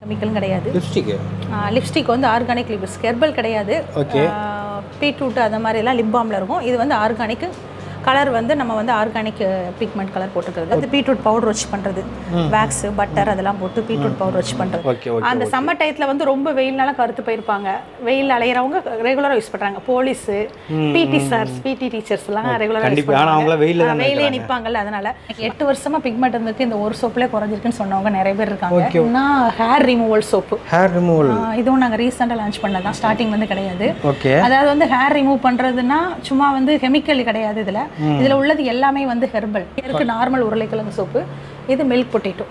கெமிக்கலும் கிடையாது lipstick lipstick வந்து organic lipstick herbal கிடையாது Okay. பீட்ரூட் அந்த மாதிரிலாம் லிப் பாமில் இருக்கும் இது வந்து ஆர்கானிக் கலர் வந்து நம்ம வந்து ஆர்கானிக் பிக்மெண்ட் கலர் போட்டுக்கிறது அது பீட்ரூட் பவுடர் வச்சு பண்ணுறது வேக்ஸ் பட்டர் அதெல்லாம் போட்டு பீட்ரூட் பவுடர் வச்சு பண்ணுறது ஓகே ஓகே அந்த சம்மர் டயத்தில் வந்து ரொம்ப வெயில்னால கருத்து போயிருப்பாங்க வெயில் அலையிறவங்க ரெகுலராக யூஸ் பண்ணுறாங்க போலீஸு பிடி சார்ஸ் பிடி டீச்சர்ஸ்லாம் ரெகுலராக யூஸ் கண்டிப்பா ஆனா அவங்கள வெயில்ல பண்ணுவாங்க வெயிலே நிற்பாங்கல்ல அதனால எனக்கு எட்டு வருஷமா பிக்மெண்ட் இருந்துக்கு இந்த ஒரு சோப்புலேயே குறைஞ்சிருக்குன்னு சொன்னவங்க நிறைய பேர் இருக்காங்க இன்னும் hair removal soap hair removal இதுவும் நாங்கள் ரீசெண்டாக லான்ச் பண்ணதான் ஸ்டார்டிங் வந்து கிடையாது ஓகே அதாவது வந்து ஹேர் ரிமூவ் பண்றதுன்னா சும்மா வந்து கெமிக்கல் கிடையாது இதுல இதுல உள்ளது எல்லாமே வந்து ஹெர்பல் இருக்கு நார்மல் உருளைக்கிழங்கு சோப்பு இது milk potato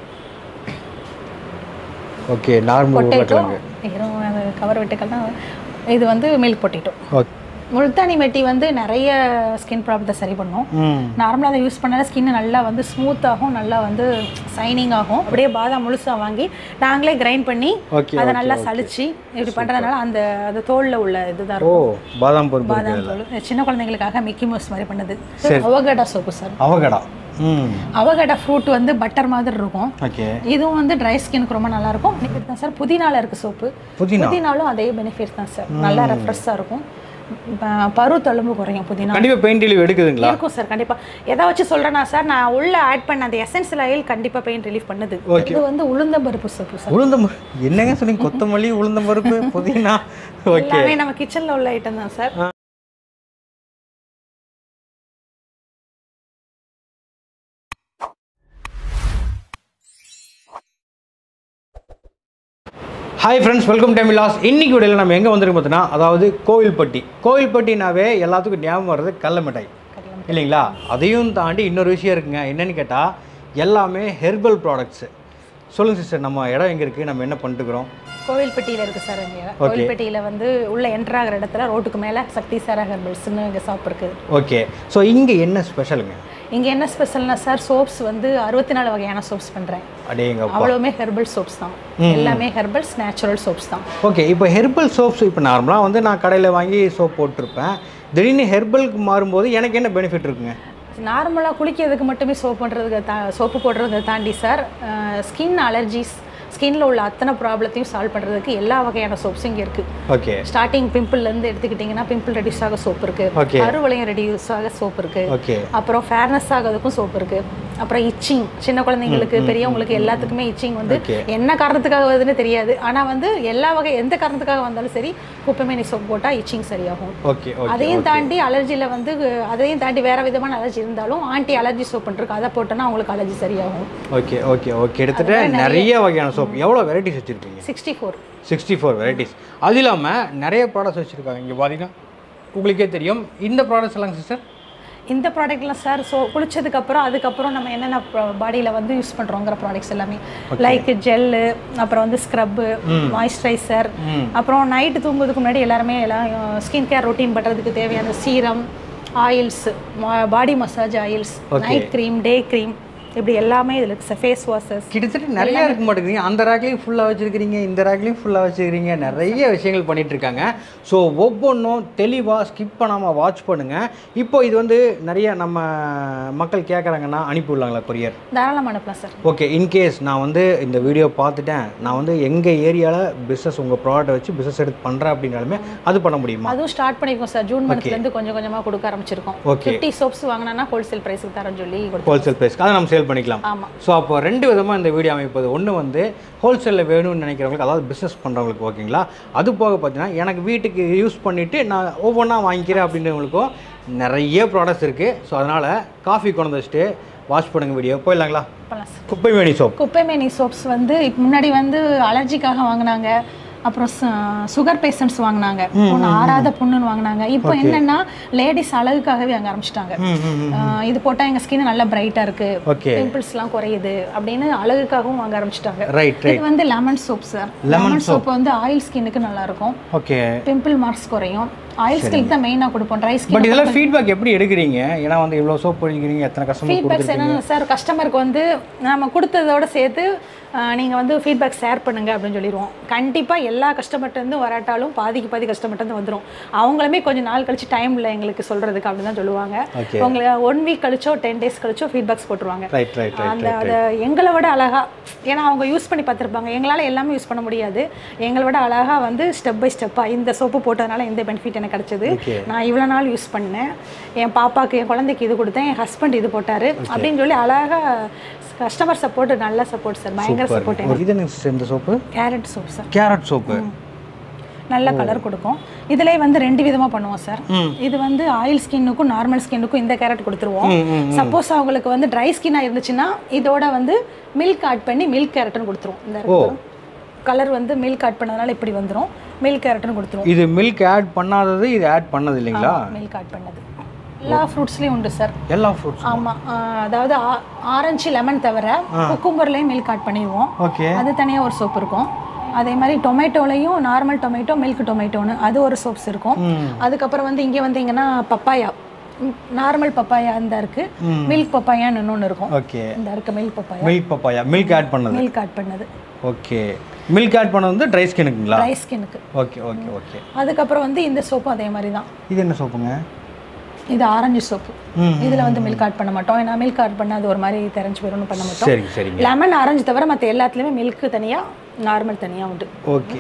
okay normal potato உருளைக்கிழங்கு கவர் வெட்டுக்கள்னா இது வந்து மில்க் பொட்டேட்டோ ஓகே முல்தானி மெட்டி வந்து நிறைய ஸ்கின் ப்ராப்ளத்தை சரி பண்ணும் ம் நார்மலாக அதை யூஸ் பண்ணால் ஸ்கின் நல்லா வந்து ஸ்மூத் ஆகும் நல்லா வந்து சைனிங் ஆகும் அப்படியே பாதாம் முழுசா வாங்கி நாங்களே கிரைண்ட் பண்ணி ஓகே அதை நல்லா சலிச்சு இப்படி பண்றதுனால அந்த அந்த தோல்ல உள்ள இதுதான் ஓ இருக்கும் பாதாம் பருப்பு இருக்கு பாதாம் தோல் சின்ன குழந்தைங்களுக்காக மிக்கி மவுஸ் மாதிரி பண்ணுது அவகடா சோப்பு சார் அவகடா ம் அவகடா ஃப்ரூட் வந்து பட்டர் மாதிரி இருக்கும் ஓகே இதுவும் வந்து ட்ரை ஸ்கினுக்கு ரொம்ப நல்லா இருக்கும் பெனிஃபிட் தான் சார் புதினால இருக்கு சோப்பு புதினா புதினாலும் அதே பெனிஃபிட் தான் சார் நல்லா ரெஃப்ரெஷ்ஷாக இருக்கும் ப- பரு தழும்பு குறையும் புதினா கண்டிப்பா பெயிண்ட் லீவ் எடுக்குதுங்களா இருக்கும் சார் கண்டிப்பா எதை வச்சு சொல்றேன்னா சார் நான் உள்ள ஆட் பண்ண அந்த எசென்சியல் ஆயில் கண்டிப்பா பெயின் ரிலீஃப் பண்ணுது இது வந்து உளுந்தம் பருப்பு சோப்பு சார் உளுந்தம் என்னங்க சொன்னீங்க கொத்தமல்லி உளுந்தம் பருப்பு புதினா ஓகே எல்லாமே நம்ம கிச்சன்ல உள்ள ஐட்டம் தான் sir hi friends welcome time loss இன்னைக்கு வீடியோவில் நம்ம எங்கே வந்திருக்கோம் பார்த்தீங்கன்னா அதாவது கோவில்பட்டி கோவில்பட்டினாவே எல்லாத்துக்கும் ஞாபகம் வர்றது கடல மிட்டாய் இல்லைங்களா அதையும் தாண்டி இன்னொரு விஷயம் இருக்குங்க என்னன்னு கேட்டால் எல்லாமே ஹெர்பல் ப்ராடக்ட்ஸு சொல்லுங்கள் சிஸ்டர் நம்ம இடம் எங்கே இருக்குது நம்ம என்ன பண்ணிட்டுக்கிறோம் கோவில்பட்டியில இருக்கு சார் இங்க கோவில்பட்டியில வந்து உள்ள என்டர் ஆகிற இடத்துல ரோட்டுக்கு மேல சக்தி சாரா ஹெர்பல்ஸ்னு இங்க ஷாப் இருக்கு ஓகே ஸோ இங்கே என்ன ஸ்பெஷலுங்க இங்க என்ன ஸ்பெஷல்னா சார் சோப்ஸ் வந்து அறுபத்தி நாலு வகையான சோப்ஸ் பண்றேன் அடேங்க அவ்வளவுமே ஹெர்பல் சோப்ஸ் தான் எல்லாமே ஹெர்பல்ஸ் நேச்சுரல் சோப்ஸ் தான் ஓகே இப்போ ஹெர்பல் சோப்ஸ் இப்போ நார்மலாக வந்து நான் கடையில் வாங்கி சோப் போட்டிருப்பேன் திடீர்னு ஹெர்பலுக்கு மாறும்போது எனக்கு என்ன பெனிஃபிட் இருக்குங்க நார்மலாக குளிக்கிறதுக்கு மட்டுமே சோப் பண்ணுறதுக்கு தா சோப்பு போடுறதை தாண்டி சார் ஸ்கின் அலர்ஜிஸ் ஸ்கின்ல உள்ள அத்தனை ப்ராப்ளத்தையும் சால்வ் பண்ணுறதுக்கு எல்லா வகையான சோப்ஸும் இங்கே இருக்குது ஓகே ஸ்டார்டிங் பிம்பிள்லேருந்து எடுத்துக்கிட்டிங்கன்னா பிம்பிள் ரெடியூஸ் ஆக சோப் இருக்கு Okay. அறுவலையும் ரெடியூஸ் ஆக சோப் இருக்கு ஓகே அப்புறம் ஃபேர்னஸ் ஆகிறதுக்கும் சோப் இருக்கு அப்புறம் இச்சிங் சின்ன குழந்தைங்களுக்கு பெரியவங்களுக்கு எல்லாத்துக்குமே இச்சிங் வந்து Okay. என்ன காரணத்துக்காக வருதுன்னு தெரியாது ஆனால் வந்து எல்லா வகை எந்த காரணத்துக்காக வந்தாலும் சரி குப்பைமேனி சோப் போட்டால் இச்சிங் சரியாகும் ஓகே ஓகே அதையும் தாண்டி அலர்ஜியில் வந்து அதையும் தாண்டி வேற விதமான அலர்ஜி இருந்தாலும் ஆன்டி அலர்ஜி சோப் இருக்கு அதை போட்டோன்னா அவங்களுக்கு அலர்ஜி சரியாகும் ஓகே ஓகே ஓகே கிட்டத்தட்ட நிறைய வகையான சோப் எவ்வளோ வெரைட்டிஸ் வச்சுருக்கீங்க sixty four sixty four varieties அது இல்லாமல் நிறைய ப்ராடக்ட்ஸ் வச்சுருக்காங்க இங்கே பார்த்தீங்கன்னா உங்களுக்கே தெரியும் இந்த ப்ராடக்ட்ஸ் எல்லாம் சிஸ்டர் இந்த ப்ராடக்ட்லாம் சார் ஸோ குளிச்சதுக்கு அப்புறம் அதுக்கப்புறம் நம்ம என்னென்ன பாடியில் வந்து யூஸ் பண்ணுறோங்கிற ப்ராடக்ட்ஸ் எல்லாமே லைக் ஜெல்லு அப்புறம் வந்து ஸ்க்ரப்பு மாய்ஸ்சரைசர் அப்புறம் நைட்டு தூங்குறதுக்கு முன்னாடி எல்லாருமே எல்லாம் ஸ்கின் கேர் ரொட்டீன் பண்ணுறதுக்கு தேவையான serum oils body massage oils night cream day cream இப்படி எல்லாமே இதில் இருக்குது ஃபேஸ் வாஷஸ் கிட்டத்தட்ட நிறைய இருக்க மாட்டேங்குது அந்த ரேக்லையும் ஃபுல்லாக வச்சுருக்கிறீங்க இந்த ரேக்லையும் ஃபுல்லாக வச்சுருக்கிறீங்க நிறைய விஷயங்கள் பண்ணிட்டு இருக்காங்க ஸோ ஒவ்வொன்றும் தெளிவாக ஸ்கிப் பண்ணாமல் வாட்ச் பண்ணுங்கள் இப்போ இது வந்து நிறைய நம்ம மக்கள் கேட்குறாங்கன்னா அனுப்பி விடலாங்களா கொரியர் தாராளமாக அனுப்பலாம் சார் ஓகே இன்கேஸ் நான் வந்து இந்த வீடியோ பார்த்துட்டேன் நான் வந்து எங்கள் ஏரியாவில் பிஸ்னஸ் உங்கள் ப்ராடக்ட்டை வச்சு பிஸ்னஸ் எடுத்து பண்ணுறேன் அப்படின்னாலுமே அது பண்ண முடியுமா அதுவும் ஸ்டார்ட் பண்ணிருக்கோம் சார் ஜூன் மந்த்லேருந்து கொஞ்சம் கொஞ்சமாக கொடுக்க ஆரம்பிச்சிருக்கோம் Okay. ஃபிஃப்டி சோப்ஸ் வாங்கினா ஹோல்சேல் ப்ரைஸுக்கு தரேன்னு சொல்லி கொடுத்தோம் ஹோல்சேல் ப்ரைஸ்க்கு அதை நம்ம சேல் பண்ணிக்கலாம் ஆமாம் ஸோ அப்போ ரெண்டு விதமாக இந்த வீடியோ அமைப்பது ஒன்று வந்து ஹோல்சேலில் வேணும்னு நினைக்கிறவங்களுக்கு அதாவது பிஸ்னஸ் பண்ணுறவங்களுக்கு ஓகேங்களா அது போக பார்த்தீங்கன்னா எனக்கு வீட்டுக்கு யூஸ் பண்ணிவிட்டு நான் ஒவ்வொன்றா வாங்கிக்கிறேன் அப்படின்றவங்களுக்கும் நிறைய ப்ராடக்ட்ஸ் இருக்குது ஸோ அதனால் காஃபி கொண்டு வச்சுட்டு வாஷ் பண்ணுங்க வீடியோ போயிடலாங்களா பண்ணலாம் சார் குப்பை வேணி சோப் குப்பைமேனி சோப்ஸ் வந்து இப்ப முன்னாடி வந்து அலர்ஜிக்காக வாங்கினாங்க அப்புறம் சுகர் பேஷண்ட்ஸ் வாங்கினாங்க பொண்ணு ஆறாத புண்ணுன்னு வாங்கினாங்க இப்போ என்னன்னா லேடிஸ் அழகுக்காகவே வாங்க ஆரம்பிச்சிட்டாங்க இது போட்டால் எங்கள் ஸ்கின் நல்லா பிரைட்டாக இருக்கு ஓகே பிம்பிள்ஸ்லாம் குறையுது அப்படின்னு அழகுக்காகவும் வாங்க ஆரம்பிச்சிட்டாங்க ரைட் இது வந்து lemon soap sir lemon soap வந்து ஆயில் ஸ்கின்னுக்கு நல்லா இருக்கும் ஓகே பிம்பிள் மார்க்ஸ் குறையும் ஆயில் ஸ்கின் தான் மெயினாக கொடுப்போம் ட்ரை ஸ்கின் பட் இதெல்லாம் ஃபீட்பேக் எப்படி எடுக்கிறீங்க ஏன்னா வந்து இவ்வளோ சோப் போடுறீங்க எத்தனை கஸ்டமர் ஃபீட்பேக்ஸ் என்னென்ன சார் கஸ்டமருக்கு வந்து நம்ம கொடுத்ததோட சேர்த்து நீங்கள் வந்து ஃபீட்பேக் ஷேர் பண்ணுங்க அப்படின்னு சொல்லிடுவோம் கண்டிப்பாக எல்லா கஸ்டமர்ட்டேருந்து வராட்டாலும் பாதிக்கு பாதி கஸ்டமர்ட்டேருந்து வந்துடும் அவங்களுமே கொஞ்சம் நாள் கழிச்சு டைம் இல்லை எங்களுக்கு சொல்கிறதுக்கு அப்படின்னு தான் சொல்லுவாங்க Okay. உங்களை ஒன் வீக் கழிச்சோ டென் டேஸ் கழிச்சோ ஃபீட்பேக்ஸ் போட்டுருவாங்க ரைட் ரைட் ரைட் அந்த அதை எங்களை விட அழகா ஏன்னா அவங்க யூஸ் பண்ணி பார்த்துருப்பாங்க எங்களால் எல்லாமே யூஸ் பண்ண முடியாது எங்களை விட அழகா வந்து ஸ்டெப் பை ஸ்டெப்பாக இந்த சோப்பு போட்டதுனால இந்த பெனிஃபிட் எனக்கு கிடைச்சது Okay. நான் இவ்வளோ நாள் யூஸ் பண்ணேன் என் பாப்பாக்கு என் குழந்தைக்கு இது கொடுத்தேன் என் ஹஸ்பண்ட் இது போட்டாரு அப்படின்னு சொல்லி அழகா கஸ்டமர் சப்போர்ட் நல்ல சப்போர்ட் சார் பயங்கர சப்போர்ட் சூப்பர் இது என்ன sister இந்த soap carrot soap sir carrot soap நல்ல கலர் கொடுக்கும் இதுலயே வந்து ரெண்டு விதமா பண்ணுவோம் சார் இது வந்து ஆயில் ஸ்கின்னுக்கும் நார்மல் ஸ்கின்னுக்கும் இந்த கேரட் கொடுத்துருவோம் சப்போஸ் அவங்களுக்கு வந்து ட்ரை ஸ்கின்னா இருந்துச்சுன்னா இதோட வந்து மில்க் ஆட் பண்ணி மில்க் கேரட்னு கொடுத்துருவோம் இந்த கலர் வந்து மில்க் ஆட் பண்ணதுனால இப்படி வந்துரும் மில்க் கேரட்னு கொடுத்துருவோம் இது மில்க் ஆட் பண்ணாதது இது ஆட் பண்ணது இல்லைங்களா மில்க் ஆட் பண்ணது எல்லா ஃப்ரூட்ஸ்லயும் உண்டு சார் எல்லா ஃப்ரூட்ஸ் ஆமா ஆஹ் அதாவது ஆரஞ்சு லெமன் தவிர குக்கும்பர்லயும் மில்க் ஆட் பண்ணிடுவோம் ஓகே அது தனியா ஒரு சோப் இருக்கும் அதே மாதிரி டொமேட்டோலையும் நார்மல் டொமேட்டோ மில்க் டொமேட்டோன்னு அது ஒரு சோப்ஸ் இருக்கும் அதுக்கப்புறம் வந்து இங்கே வந்தீங்கன்னா பப்பாயா நார்மல் பப்பாயா இந்த இருக்கு மில்க் பப்பாயான்னு இன்னொன்று இருக்கும் ஓகே இந்த இருக்கு milk papaya milk papaya milk add பண்ணது மில்க் ஆட் பண்ணது ஓகே மில்க் ஆட் பண்ணது வந்து ட்ரை ஸ்கினுக்குங்களா ட்ரை ஸ்கின்னுக்கு ஓகே ஓகே ஓகே அதுக்கப்புறம் வந்து இந்த சோப்பும் அதே மாதிரி தான் இது என்ன சோப்புங்க இது ஆரஞ்சு சோப்பு ம், இதுல வந்து மில்க் ஆட் பண்ண மாட்டோம் ஏன்னா மில்க் ஆட் பண்ண அது ஒரு மாதிரி தெரிஞ்சு போயிடும்னு பண்ண மாட்டோம் சரிங்க சரிங்க லெமன் ஆரஞ்சு தவிர மற்ற எல்லாத்துலேயுமே மில்க் தனியா நார்மல் தனியா உண்டு ஓகே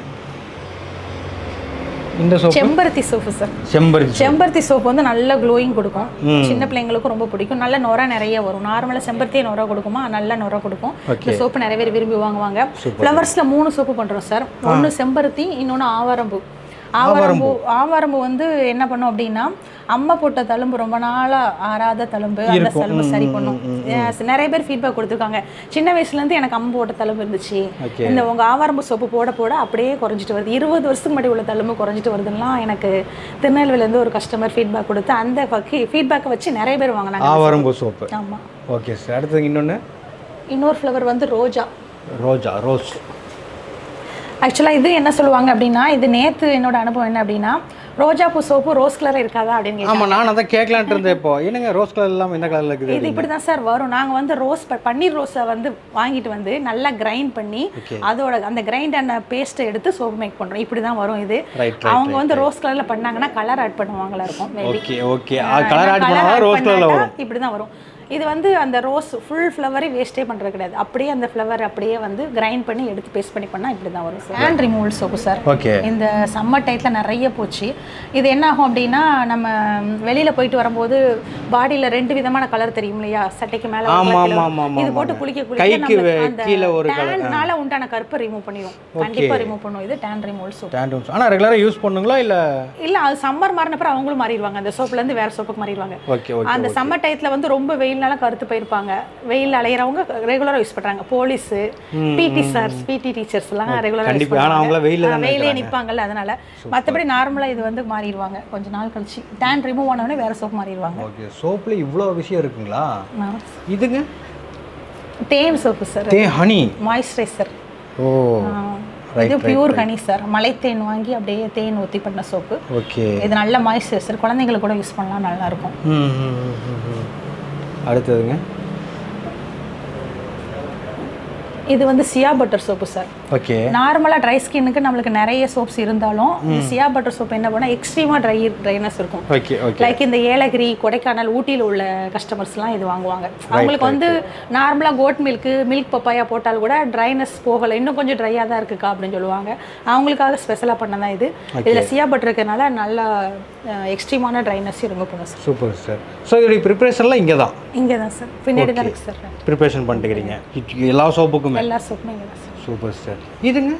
இந்த சோப்பு செம்பருத்தி சோப்பு சார் செம்பருத்தி செம்பருத்தி சோப்பு வந்து நல்ல க்ளோயிங் கொடுக்கும் சின்ன பிள்ளைங்களுக்கும் ரொம்ப பிடிக்கும் நல்ல நுர நிறைய வரும் நார்மலாக செம்பருத்தியே நுர கொடுக்குமா நல்ல நுர கொடுக்கும் இந்த சோப்பு நிறைய பேர் விரும்பி வாங்குவாங்க ஃப்ளவர்ஸில் மூணு சோப்பு பண்ணுறோம் சார் ஒன்று செம்பருத்தி இன்னொன்று ஆவாரம்பூ ஆவாரம்பூ ஆவாரம்பூ வந்து என்ன பண்ணும் அப்படின்னா அம்மா போட்ட தழும்பு ரொம்ப நாளா ஆறாத தழும்பு அந்த தழும்பு சரி பண்ணும் Yes, நிறைய பேர் ஃபீட்பேக் கொடுத்துருக்காங்க சின்ன வயசுல இருந்து எனக்கு அம்மா போட்ட தழும்பு இருந்துச்சு Okay. இந்த உங்க ஆவாரம்பு சோப்பு போட போட அப்படியே குறைஞ்சிட்டு வருது இருபது வருஷத்துக்கு முன்னாடி உள்ள தழும்பு குறைஞ்சிட்டு வருதுலாம் எனக்கு திருநெல்வேலியிலேருந்து ஒரு கஸ்டமர் ஃபீட்பேக் கொடுத்து அந்த ஃபீட்பேக்கை வச்சு நிறைய பேர் வாங்கினாங்க ஆவாரம்பூ சோப்பு ஆமா ஓகே சார் அடுத்தது இன்னொன்று இன்னொரு ஃப்ளவர் வந்து ரோஜா ரோஜா ரோஸ் ஆக்சுவலாக இது என்ன சொல்லுவாங்க அப்படின்னா இது நேத்து என்னோட அனுபவம் என்ன அப்படின்னா ரோஜா பூ சோப்பு ரோஸ் கலர் இருக்காதா அப்படின்னு கேட்டாங்க. ஆமா நான் அதான் கேட்கலான்ட்டு இருந்தேன் இப்போ என்னங்க ரோஸ் கலர் இல்லாமல் இந்த கலரில் இருக்குது இது இப்படி தான் சார் வரும் நாங்கள் வந்து ரோஸ் ப- பன்னீர் ரோஸை வந்து வாங்கிட்டு வந்து நல்லா கிரைண்ட் பண்ணி அதோட அந்த கிரைண்ட் ஆன பேஸ்ட்டை எடுத்து சோப் மேக் பண்ணுறோம் இப்படி தான் வரும் இது ரைட் அவங்க வந்து ரோஸ் கலரில் பண்ணாங்கன்னா கலர் ஆட் பண்ணுவாங்களா இருக்கும் maybe okay okay colour add பண்ணா ரோஸ் கலரில் வரும் இப்படி தான் வரும் இது வந்து அந்த ரோஸ் ஃபுல் ஃப்ளவரே வேஸ்ட்டே பண்ணுறது கிடையாது அப்படியே அந்த ஃப்ளவர் அப்படியே வந்து கிரைண்ட் பண்ணி எடுத்து பேஸ்ட் பண்ணி பண்ணால் இப்படி தான் வரும் sir hand removal soap sir okay இந்த சம்மர் டைத்தில் நிறைய போச்சு இது என்ன ஆகும் அப்படின்னா நம்ம வெளியில் போயிட்டு வரும்போது பாடியில் ரெண்டு விதமான கலர் தெரியும் இல்லையா சட்டைக்கு மேலே ஆமா, ஆமா, ஆமா, ஆமா, இது ஆமா. போட்டு குளிக்க குளிக்க கைக்கு நம்ம வே- அந்த கீழே ஒரு colour. டேன்னால உண்டான கருப்பை ரிமூவ் பண்ணிடும் கண்டிப்பாக ரிமூவ் பண்ணும் இது டேன் ரிமூவல் சோப் டேண்டூம்ஸ் ஆனால் ரெகுலராக யூஸ் பண்ணுங்களா இல்லை இல்ல அது சம்மர் மாறினப்பறம் அவங்களும் மாறிடுவாங்க அந்த சோப்புல இருந்து வேற சோப்புக்கு மாறிடுவாங்க ஓகே ஓகே அந்த சம்மர் டயத்துல வந்து ரொம்ப வெயில்னால கருத்து போயிருப்பாங்க வெயில் அலையிறவங்க ரெகுலரா யூஸ் பண்றாங்க போலீஸ் பிடி சார்ஸ் பிடி டீச்சர்ஸ் எல்லாம் ரெகுலரா யூஸ் கண்டிப்பா. ஆனா அவங்களாம் வெயில்ல தானே வெயிலே நிப்பாங்கல்ல அதனால மத்தபடி நார்மலா இது வந்து மாறிடுவாங்க கொஞ்ச நாள் கழிச்சு டேன் ரிமூவ் ஆனவொடனே வேற சோப் மாறிடுவாங்க ஓகே சோப்பில் இவ்வளோ விஷயம் இருக்குங்களா ஆ. இதுங்க தேன் soap sir the honey moisturiser oh இது பியூர் ஹனி சார் மலைத்தேன் வாங்கி அப்படியே தேன் ஊத்தி பண்ண சோப்பு ஓகே இது நல்ல மாய்ஸ்சரைசர் குழந்தைங்களுக்கு கூட யூஸ் பண்ணலாம் நல்லா இருக்கும் ம் ம், ம், ம், ம். அடுத்ததுங்க இது வந்து shea butter soap sir okay நார்மலா ட்ரை ஸ்கின்னுக்கு நம்மளுக்கு நிறைய சோப்ஸ் இருந்தாலும் இந்த சியா பட்டர் சோப் என்ன பண்ணா எக்ஸ்ட்ரீமா ட்ரை ட்ரைனஸ் இருக்கும் ஓகே ஓகே லைக் இந்த ஏலகிரி கொடைக்கானல் ஊட்டியில் உள்ள கஸ்டமர்ஸ்லாம் இது வாங்குவாங்க அவங்களுக்கு வந்து நார்மலாக கோட் மில்க்கு மில்க் பப்பாயா போட்டால் கூட ட்ரைனஸ் போகலை இன்னும் கொஞ்சம் ட்ரையாக தான் இருக்குக்கா அப்படின்னு சொல்லுவாங்க அவங்களுக்காக ஸ்பெஷலாக பண்ணதான் இது இதில் சியா பட்டர் இருக்கறனால நல்லா எக்ஸ்ட்ரீமான ட்ரைனஸ் இருங்க போகும் சார் சூப்பர் சார் ஸோ இதோடைய ப்ரிப்பரேஷன்லாம் இங்கே தான் இங்கே தான் சார் பின்னாடி தான் இருக்கு சார் ப்ரிப்பரேஷன் பண்ணிட்டுக்கிறீங்க எல்லா சோப்புக்குமே எல்லா சோப்புமே இங்கே தான் சார் சூப்பர் சார் இதுங்க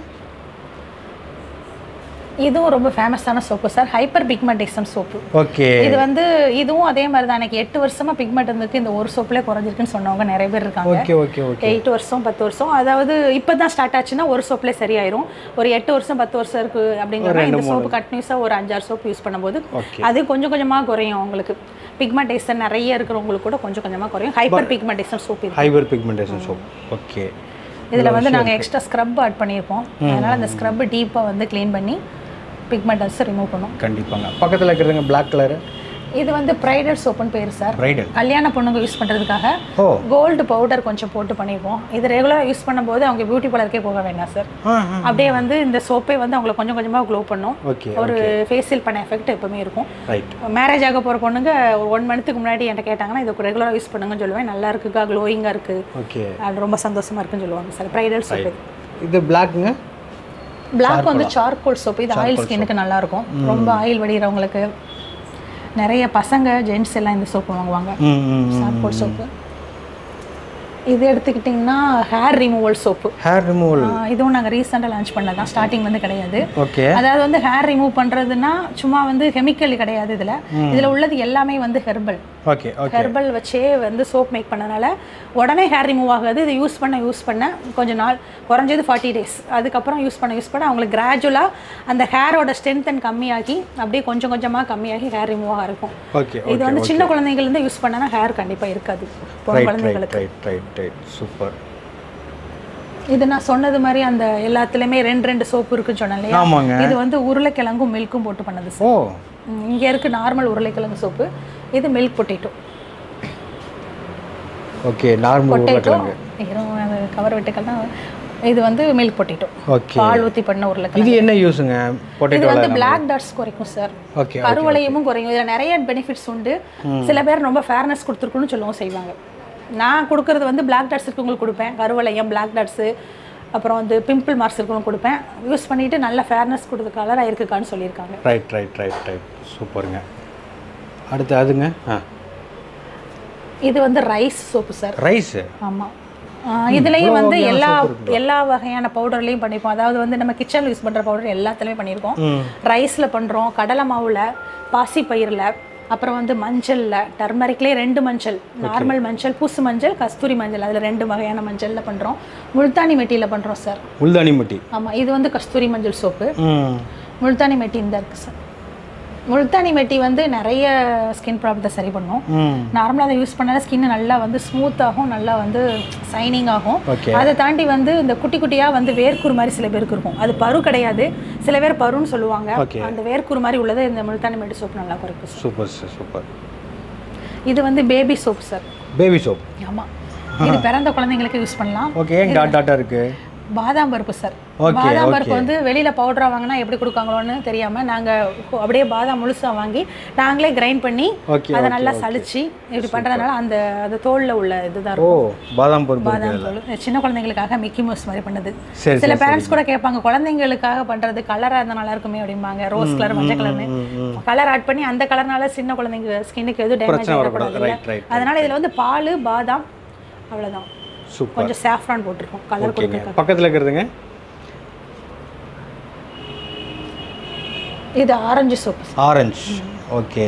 இதுவும் ரொம்ப ஃபேமஸான சோப்பு sir hyper pigmentation soap okay இது வந்து இதுவும் அதே மாதிரி தான் எனக்கு எட்டு வருஷமா பிக்மெண்ட் இருந்துக்கு இந்த ஒரு சோப்புலேயே குறைஞ்சிருக்குன்னு சொன்னவங்க நிறைய பேர் இருக்காங்க ஓகே ஓகே ஓகே எயிட் வருஷம் பத்து வருஷம் அதாவது இப்போ தான் ஸ்டார்ட் ஆச்சுன்னா ஒரு சோப்லேயே சரியாயிரும் ஒரு எட்டு வருஷம் பத்து வருஷம் இருக்கு அப்படிங்கிற இந்த சோப்பு கண்டினியூஸாக ஒரு அஞ்சாறு சோப்பு யூஸ் பண்ணும்போது Okay. அது கொஞ்சம் கொஞ்சமாக குறையும் உங்களுக்கு பிக்மெண்டேஷன் நிறைய இருக்கிறவங்களுக்கு கூட கொஞ்சம் கொஞ்சமாக குறையும் ஹைப்பர் பிக்மெண்டேஷன் சோப் இது ஹைபர் பிக்மெண்டேஷன் சோப் ஓகே இதில் வந்து நாங்கள் எக்ஸ்ட்ரா ஸ்க்ரப் ஆட் பண்ணியிருப்போம் அதனால் அந்த ஸ்க்ரப் டீப்பாக வந்து க்ளீன் பண்ணி பிக்மெண்டன்ஸை ரிமூவ் பண்ணும் கண்டிப்பாங்க பக்கத்தில் இருக்கிறதுங்க பிளாக் கலரு இது வந்து ப்ரைடல் சோப்புன்னு பேர் சார் பிரைடல் கல்யாண பொண்ணுங்க யூஸ் பண்ணுறதுக்காக ஓ கோல்டு பவுடர் கொஞ்சம் போட்டு பண்ணிப்போம் இது ரெகுலராக யூஸ் பண்ணும்போது அவங்க பியூட்டி பார்லருக்கே போக வேண்டாம் சார் ஆ அப்படியே வந்து இந்த சோப்பே வந்து அவங்களை கொஞ்சம் கொஞ்சமாக க்ளோ பண்ணும் ஓகே ஒரு ஃபேஷியல் பண்ண எஃபெக்ட் எப்பவுமே இருக்கும் ரைட் மேரேஜ் ஆக போகிற பொண்ணுங்க ஒரு ஒன் மந்த்துக்கு முன்னாடி என்கிட்ட கேட்டாங்கன்னா இது ரெகுலராக யூஸ் பண்ணுங்கன்னு சொல்லுவேன் நல்லா இருக்குக்கா க்ளோயிங்காக இருக்குது ஓகே அது ரொம்ப சந்தோஷமா இருக்குன்னு சொல்லுவாங்க சார் ப்ரைடல் சோப்பு இது பிளாக்குங்க பிளாக் வந்து சார்கோல் சோப்பு இது ஆயில் ஸ்கின்னுக்கு நல்லா இருக்கும் ரொம்ப ஆயில் வடிகிறவங்களுக்கு நிறைய பசங்க ஜென்ட்ஸ் எல்லாம் இந்த சோப்பு வாங்குவாங்க ம் ம் சார்கோல் சோப்பு இது எடுத்துக்கிட்டிங்கன்னா hair removal soap hair removal இதுவும் நாங்கள் ரீசெண்டாக லான்ச் பண்ணதான் ஸ்டார்டிங் வந்து கிடையாது ஓகே அதாவது வந்து ஹேர் ரிமூவ் பண்ணுறதுன்னா சும்மா வந்து கெமிக்கல் கிடையாது இதில் இதில் உள்ளது எல்லாமே வந்து ஹெர்பல் ஓகே ஓகே ஹெர்பல் வச்சே வந்து சோப் மேக் பண்ணனால உடனே ஹேர் ரிமூவ் ஆகாது இது யூஸ் பண்ண யூஸ் பண்ண கொஞ்ச நாள் குறைஞ்சது ஃபார்ட்டி டேஸ் அதுக்கப்புறம் யூஸ் பண்ண யூஸ் பண்ண அவங்களுக்கு கிராஜுவலாக அந்த ஹேரோட ஸ்ட்ரென்த் கம்மியாகி அப்படியே கொஞ்சம் கொஞ்சமாக கம்மியாகி ஹேர் ரிமூவ் ஆக இருக்கும் ஓகே இது வந்து சின்ன குழந்தைங்கள்லேருந்து யூஸ் பண்ணனா ஹேர் கண்டிப்பாக இருக்காது பொன் ரைட் குழந்தைங்களுக்கு ரைட் ரைட் ரைட் சூப்பர் இது நான் சொன்னது மாதிரி அந்த எல்லாத்துலேயுமே ரெண்டு ரெண்டு சோப்பு இருக்குன்னு சொன்னேன் இல்லையா ஆமாங்க இது வந்து உருளைக்கிழங்கும் மில்க்கும் போட்டு பண்ணது சார் ஓ இங்கே இருக்கு நார்மல் உருளைக்கிழங்கு சோப்பு இது milk potato okay normal potato உருளைக்கிழங்கு கவர் விட்டுக்கலாம் இது வந்து மில்க் பொட்டேட்டோ ஓகே பால் ஊற்றி பண்ண உருளைக்கிழங்கு இது என்ன யூஸுங்க இது பொட்டேட்டோ வந்து பிளாக் டாட்ஸ் குறைக்கும் சார் ஓகே கருவளையமும் குறையும் இதில் நிறைய பெனிஃபிட்ஸ் உண்டு சில பேர் ரொம்ப ஃபேர்னஸ் கொடுத்துருக்குன்னு சொல்லவும் செய்வாங்க நான் கொடுக்கறது வந்து பிளாக் டாட்ஸ் இருக்கவங்களுக்கு கொடுப்பேன் கருவளையம் பிளாக் டாட்ஸு அப்புறம் வந்து பிம்பிள் மார்க்ஸ் இருக்கவங்க கொடுப்பேன் யூஸ் பண்ணிட்டு நல்ல ஃபேர்னஸ் கொடுத்த கலராக இருக்குக்கான்னு சொல்லியிருக்காங்க ரைட் ரைட் ரைட் ரைட் சூப்பருங்க அடுத்து அதுங்க ஆ இது வந்து ரைஸ் சோப்பு சார் ரைஸு ஆமாம் இதுலேயும் வந்து எல்லா எல்லா வகையான பவுடர்லேயும் பண்ணியிருப்போம் அதாவது வந்து நம்ம கிச்சனில் யூஸ் பண்ணுற பவுடர் எல்லாத்துலேயும் பண்ணியிருக்கோம் ம் ரைஸில் பண்ணுறோம் கடலை மாவில் பாசிப்பயிரில் அப்புறம் வந்து மஞ்சளில் டர்மரிக்லேயே ரெண்டு மஞ்சள் நார்மல் மஞ்சள் பூசு மஞ்சள் கஸ்தூரி மஞ்சள் அதில் ரெண்டு வகையான மஞ்சளில் பண்ணுறோம் முல்தானி மெட்டியில் பண்ணுறோம் சார் முல்தானி முட்டி ஆமாம் இது வந்து கஸ்தூரி மஞ்சள் சோப்பு ம் முல்தானி மெட்டி இந்த இருக்குது சார் முல்தானி மெட்டி வந்து நிறைய ஸ்கின் ப்ராப்ளத்தை சரி பண்ணும் ம் நார்மலாக அதை யூஸ் பண்ணால ஸ்கின் நல்லா வந்து ஸ்மூத் ஆகும் நல்லா வந்து சைனிங் ஆகும் ஓகே அதை தாண்டி வந்து இந்த குட்டி குட்டியாக வந்து வேர்க்குரு மாதிரி சில பேருக்கு இருக்கும் அது பரு கிடையாது சில பேர் பருன்னு சொல்லுவாங்க Okay. அந்த வேர்க்குரு மாதிரி உள்ளதை இந்த முல்தானி மெட்டி சோப் நல்லா குறைக்கும் சார் சூப்பர் சார் சூப்பர் இது வந்து baby soap sir baby soap ஆமாம் இது பிறந்த குழந்தைங்களுக்கு யூஸ் பண்ணலாம் ஓகே ஏன் டாட் டாட்டா இருக்கு பாதாம் பருப்பு சார் Okay, பாதாம் பருப்பு வந்து வெளியில பவுடரா வாங்கினா எப்படி கொடுக்காங்களோன்னு தெரியாம நாங்க அப்படியே பாதாம் முழுசா வாங்கி நாங்களே கிரைண்ட் பண்ணி ஓகே அதை நல்லா சலிச்சு இப்படி பண்றதுனால அந்த அந்த தோல்ல உள்ள இதுதான் ஓ இருக்கும் பாதாம் பருப்பு இருக்கு பாதாம் தோல் சின்ன குழந்தைங்களுக்காக மிக்கி மவுஸ் மாதிரி பண்ணது சரி சில பேரண்ட்ஸ் கூட கேட்பாங்க குழந்தைங்களுக்காக பண்றது கலரா இருந்தா நல்லா இருக்குமே அப்படிம்பாங்க ரோஸ் கலர் மஞ்சள் கலர்னு ம் ம் கலர் ஆட் பண்ணி அந்த கலர்னால சின்ன குழந்தைங்க ஸ்கின்னுக்கு எதுவும் டேமேஜ் பிரச்சனை வரக்கூடாது வரக்கூடாது இல்ல? ரைட் ரைட் அதனால இதுல வந்து பால் பாதாம் அவ்வளவுதான் சூப்பர் கொஞ்சம் சாஃப்ரான் போட்டிருக்கோம் கலர் ஓகேங்க கொடுக்க பக்கத்தில் இருக்கிறதுங்க இது ஆரஞ்சு சோப்பு ஆரஞ்சு ஓகே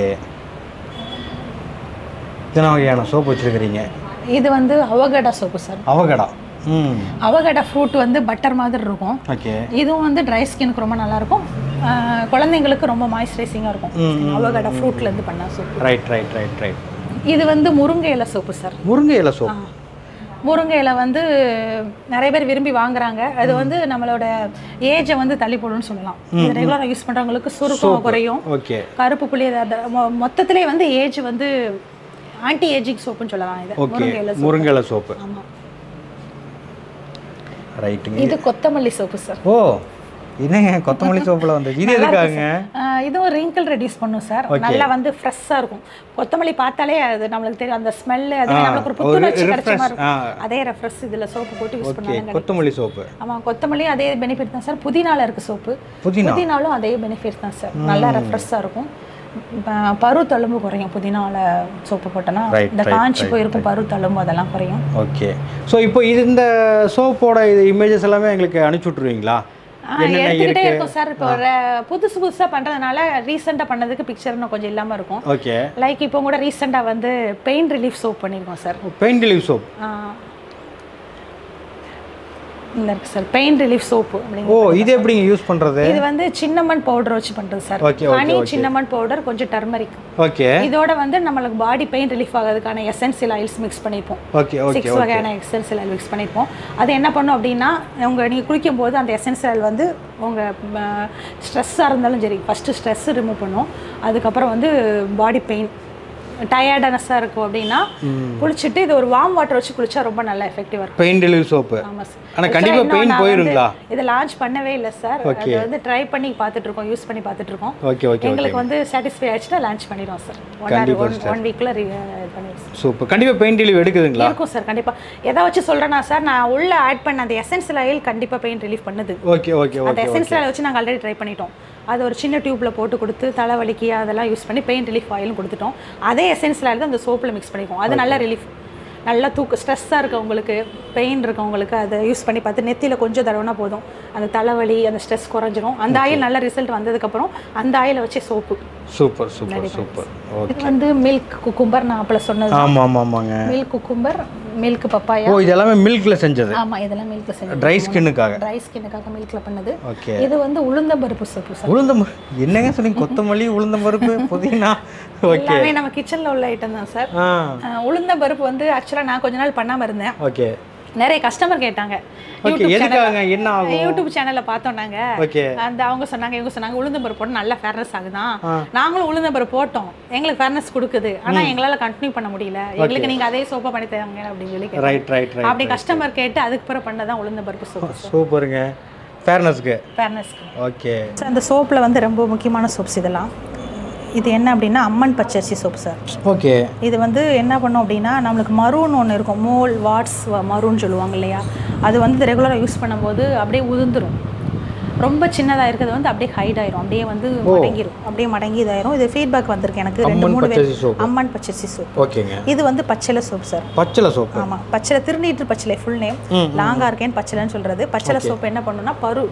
இத்தனை வகையான சோப் வச்சுருக்கிறீங்க இது வந்து அவகடா சோப்பு சார் அவகடா ம் அவகடா ஃப்ரூட் வந்து பட்டர் மாதிரி இருக்கும் ஓகே இதுவும் வந்து ட்ரை ஸ்கினுக்கு ரொம்ப நல்லா இருக்கும் ஆஹ் குழந்தைங்களுக்கு ரொம்ப மாய்ஸ்சரைசிங்காக இருக்கும் அவகடா ஃப்ரூட்ல இருந்து பண்ண soap right right right right இது வந்து முருங்கை இலை சோப்பு சார் முருங்கை இலை சோப் முருங்கை இலை வந்து நிறைய பேர் விரும்பி வாங்குறாங்க அது வந்து நம்மளோட ஏஜை வந்து தள்ளி போடும்னு சொல்லலாம் இது ரெகுலராக யூஸ் பண்றவங்களுக்கு சுருக்கம் குறையும் ஓகே கருப்பு புள்ளி ஏதாவது மொ- மொத்தத்திலே வந்து ஏஜ் வந்து ஆன்டி ஏஜிங் சோப்புன்னு சொல்லலாம் இது ஓகே முருங்கை இலை முருங்கை இலை சோப்பு ஆமா ரைட்டுங்க இது கொத்தமல்லி சோப்பு சார் ஓ என்னங்க கொத்தமல்லி சோப்பில் வந்து இது எதுக்காங்க ஆஹ் இதுவும் ரிங்கிள் ரெடியூஸ் பண்ணும் சார் நல்லா வந்து ஃப்ரெஷ்ஷாக இருக்கும் கொத்தமல்லி பார்த்தாலே அது நம்மளுக்கு தெரியும் அந்த ஸ்மெல்லு அது நம்மளுக்கு ஒரு புத்துணர்ச்சி கிடைச்ச மாதிரி ஆ இருக்கும் அதே ரெஃப்ரெஷ் இதில் சோப்பு போட்டு யூஸ் ஓகே பண்ணாங்க கொத்தமல்லி சோப்பு ஆமாம் கொத்தமல்லி அதே பெனிஃபிட் தான் சார் புதினால இருக்கு சோப்பு புதினா புதினாலும் அதே பெனிஃபிட் தான் சார் நல்லா ரெஃப்ரெஷ்ஷாக இருக்கும் ப- பரு தழும்பு குறையும் புதினால சோப்பு போட்டோன்னா Right, இந்த right, காஞ்சி right, போயிருக்கும் பரு தழும்பு அதெல்லாம் குறையும் ஓகே ஸோ இப்போ இது இந்த சோப்போட இது இமேஜஸ் எல்லாமே எங்களுக்கு அனுப்பிச்சி விட்ருவீங்களா ஆ, எடுத்துக்கிட்டே இருக்கும் சார் இப்போ re- புதுசு புதுசா பண்றதுனால ரீசெண்டாக பண்ணதுக்கு பிக்சர் இன்னும் கொஞ்சம் இல்லாம இருக்கும் ஓகே லைக் இப்போ கூட ரீசெண்டாக வந்து பெயின் ரிலீஃப் சோப் பண்ணியிருக்கோம் சார் பெயின் ரிலீவ் சோப் இந்த இருக்கு sir pain relief soap oh அப்படிங்க இது எப்படிங்க யூஸ் பண்ணுறது இது வந்து சின்னமன் பவுடர் வச்சு பண்றது sir Okay, honey cinnamon powder கொஞ்சம் டர்மரிக் ஓகே இதோட வந்து நம்மளுக்கு பாடி பெயின் ரிலீஃப் ஆகிறதுக்கான எசென்சியல் ஆயில்ஸ் மிக்ஸ் பண்ணிப்போம் ஓகே ஓகே சிக்ஸ் வகையான எசென்சியல் ஆயில் மிக்ஸ் பண்ணிப்போம் அது என்ன பண்ணும் அப்படின்னா உங்க நீங்கள் குளிக்கும் போது அந்த எசென்சியல் ஆயில் வந்து உங்கள் ஸ்ட்ரெஸ்ஸாக இருந்தாலும் சரி ஃபஸ்ட்டு ஸ்ட்ரெஸ் ரிமூவ் பண்ணும் அதுக்கப்புறம் வந்து பாடி பெயின் டயர்டனஸாக இருக்கும் அப்படின்னா குளிச்சுட்டு இது ஒரு வார்ம் வாட்டர் வச்சு குளிச்சா ரொம்ப நல்லா எஃபெக்டிவாக இருக்கும் பெயின் டெலிவரி சோப்பு ஆமாம் சார் ஆனா கண்டிப்பா pain போயிருங்களா? இதை லான்ச் பண்ணவே இல்லை சார் அது வந்து ட்ரை பண்ணி பார்த்துட்டு இருக்கோம் யூஸ் பண்ணி பார்த்துட்டு இருக்கோம் ஓகே ஓகே எங்களுக்கு வந்து சாட்டிஸ்ஃபை ஆச்சுன்னா லான்ச் பண்ணிடுவோம் sir one or one one வீக்கில் இது பண்ணிடுவோம் சூப்பர் கண்டிப்பாக பெயின் டெலிவரி எடுக்குதுங்களா இருக்கும் சார் கண்டிப்பா எதை வச்சு சொல்றேன்னா சார் நான் உள்ள ஆட் பண்ண அந்த எசென்சியல் ஆயில் கண்டிப்பா பெயின் ரிலீஃப் பண்ணுது ஓகே ஓகே அந்த எசென்சியல் ஆயில் வச்சு நாங்கள் ஆல்ரெடி ட்ரை பண்ணிட்டோம் அது ஒரு சின்ன டியூப்ல போட்டு கொடுத்து தலைவலிக்கு அதெல்லாம் யூஸ் பண்ணி பெயின் ரிலீஃப் ஆயிலும் கொடுத்துட்டோம் அதே எசென்சியல் ஆயில் தான் அந்த சோப்பில் மிக்ஸ் பண்ணிக்குவோம் அது நல்ல ரிலீஃப் நல்லா தூக்கு ஸ்ட்ரெஸ்ஸாக இருக்கவங்களுக்கு பெயின் இருக்கவங்களுக்கு அதை யூஸ் பண்ணி பார்த்து நெத்தியில் கொஞ்சம் தடவைனா போதும் அந்த தலைவலி அந்த ஸ்ட்ரெஸ் குறைஞ்சிரும் அந்த ஆயில் நல்ல ரிசல்ட் வந்ததுக்கப்புறம் அந்த ஆயிலை வச்சு soap super super super okay இது வந்து மில்க் குக்கும்பர் நான் அப்பல சொன்னது ஆமாம் ஆமாம் ஆமாங்க milk cucumber milk papaya oh இது எல்லாமே மில்கில் செஞ்சது ஆமா இதெல்லாம் மில்க்ல செஞ்சது ட்ரை ஸ்கின்னுக்காக ட்ரை ஸ்கின்னுக்காக மில்க்ல பண்ணது ஓகே இது வந்து உளுந்த பருப்பு சோப்பு சார் உளுந்தம் என்னங்க சொன்னீங்க கொத்தமல்லி உளுந்தம் பருப்பு புதினா ஓகே எல்லாமே நம்ம கிச்சன்ல உள்ள ஐட்டம் தான் சார் ஆ அஹ் உளுந்த பருப்பு வந்து ஆக்சுவலா நான் கொஞ்ச நாள் பண்ணாம இருந்தேன் ஓகே நிறைய கஸ்டமர் கேட்டாங்க ஓகே எதுக்காக என்ன ஆகும் யூடியூப் சேனல்ல பார்த்தோம் நாங்க ஓகே அந்த அவங்க சொன்னாங்க இவங்க சொன்னாங்க உளுந்த பருப்பு போட்டு நல்லா ஃபேர்னஸ் ஆகுதான் நாங்களும் உளுந்த பருப்பு போட்டோம் எங்களுக்கு ஃபேர்னஸ் கொடுக்குது ஆனா எங்களால கண்டினியூ பண்ண முடியல எங்களுக்கு நீங்க அதே சோப்பா பண்ணி தராங்க அப்படின்னு சொல்லி கேட்டாங்க. ரைட் ரைட் ரைட் அப்படி கஸ்டமர் கேட்டு அதுக்கு பிறகு பண்ணதான் உளுந்த பருப்பு சோப்பு சூப்பருங்க ஃபேர்னஸ்க்கு ஃபேர்னஸ்க்கு ஓகே சார் அந்த சோப்பில் வந்து ரொம்ப முக்கியமான சோப்ஸ் இதெல்லாம் இது என்ன அப்படின்னா அம்மன் பச்சரிசி சோப் சார் ஓகே இது வந்து என்ன பண்ணும் அப்படின்னா நம்மளுக்கு மரூன் ஒன்று இருக்கும் மோல் வாட்ஸ் மரூன் சொல்லுவாங்க இல்லையா அது வந்து ரெகுலராக யூஸ் பண்ணும்போது அப்படியே உதிர்ந்துரும் ரொம்ப சின்னதாக இருக்கிறது வந்து அப்படியே ஹைட் ஆயிரும் அப்படியே வந்து மடங்கிரும் அப்படியே மடங்கி இதாயிரும் இது ஃபீட்பேக் வந்திருக்கு எனக்கு ரெண்டு அம்மன் மூணு பேர் பச்சரிசி சோப்பு அம்மன் பச்சரிசி சோப் ஓகேங்க இது வந்து பச்சளை சோப் சார் பச்சளை சோப்பு ஆமாம் பச்சளை திருநீற்று பச்சளை ஃபுல் நேம் லாங்கா இருக்கேன்னு பச்சளைன்னு சொல்கிறது பச்சளை சோப்பு என்ன பண்ணுன்னா பரு